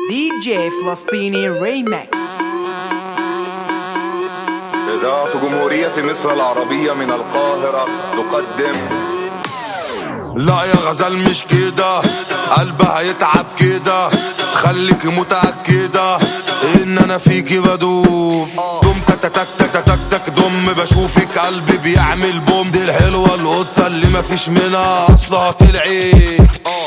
دي جي فلسطيني ريمكس إذاعة جمهورية مصر العربية من القاهرة تقدم لا يا غزال مش كده قلبها هيتعب كده خليك متأكدة ان انا فيكي بدوب دم تك تك تك تك تك دم بشوفك قلبي بيعمل بوم دي الحلوة القطة اللي مفيش منها اصلها طلعت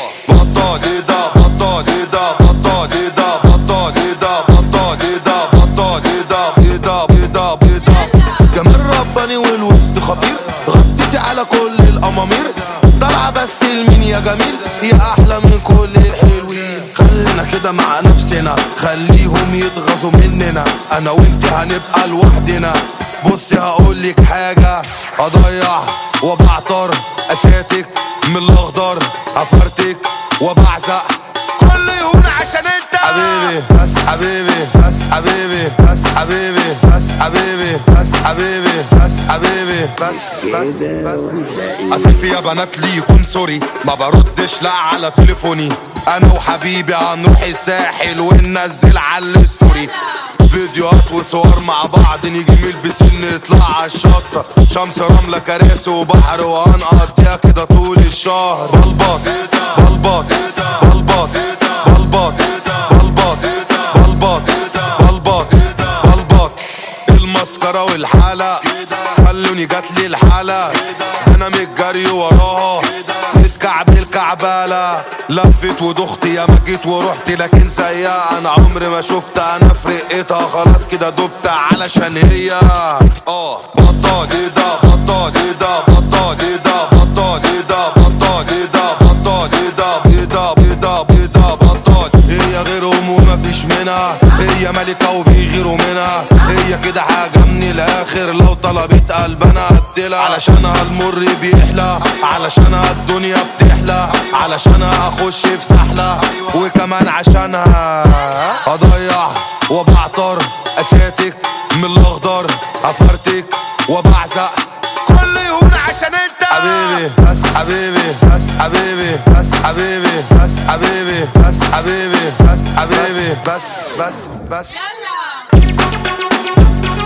بطل ايه ده بطل ايه ده بطل ايه ده بطل ايه ده بطل ايه ده بطل ايه ده ايه ده ايه ده ايه ده جمال رباني والوسط خطير غطيتي على كل الامامير طالعه بس المين يا جميل يا احلى من كل الحلوين خلينا كده مع نفسنا خليهم يتغاظوا مننا انا وانت هنبقى لوحدنا بصي هقولك حاجه اضيع وبعطر اساتك من الاخضر افرتك وبعزق كل يهون عشان انت حبيبي بس حبيبي بس حبيبي بس حبيبي بس حبيبي بس حبيبي بس حبيبي بس بس بس اسف يا بنات لي يكون سوري ما بردش لا على تليفوني انا وحبيبي هنروح الساحل وننزل على الستوري فيديوهات وصور مع بعض نيجي من البسين نطلع على الشط شمس رملة كراسي وبحر وهنقضيها كده طول الشهر بلبط بلبط بلبط بلبط بلبط بلبط بلبط بلبط المسكرة والحالة خلوني جاتلي الحالة انا متجري وراها متكعبل كعبالة لفت ودخت يا ما جيت ورحت لكن زيها انا عمري ما شفت انا في رقتها خلاص كده دبت علشان هي اه بطل ايه ده بطل ايه ده بطل ايه ده بطل ايه ده بطل ايه ده بطل ايه ده ايه ده ايه ده ايه ده بطل هي غيرهم وما فيش منها هي ملكة وبيغيروا منها هي كده حاجة من الاخر لو طلبت قلب انا هديلها علشانها المر بيحلى علشانها الدنيا بتحلى علشانها اخش في سحلة وكمان عشانها اضيع وبعطر اساتك من الاخضر افرتك وبعزق كل يهون عشان انت حبيبي بس حبيبي بس حبيبي بس حبيبي بس حبيبي بس حبيبي بس حبيبي بس بس بس يلا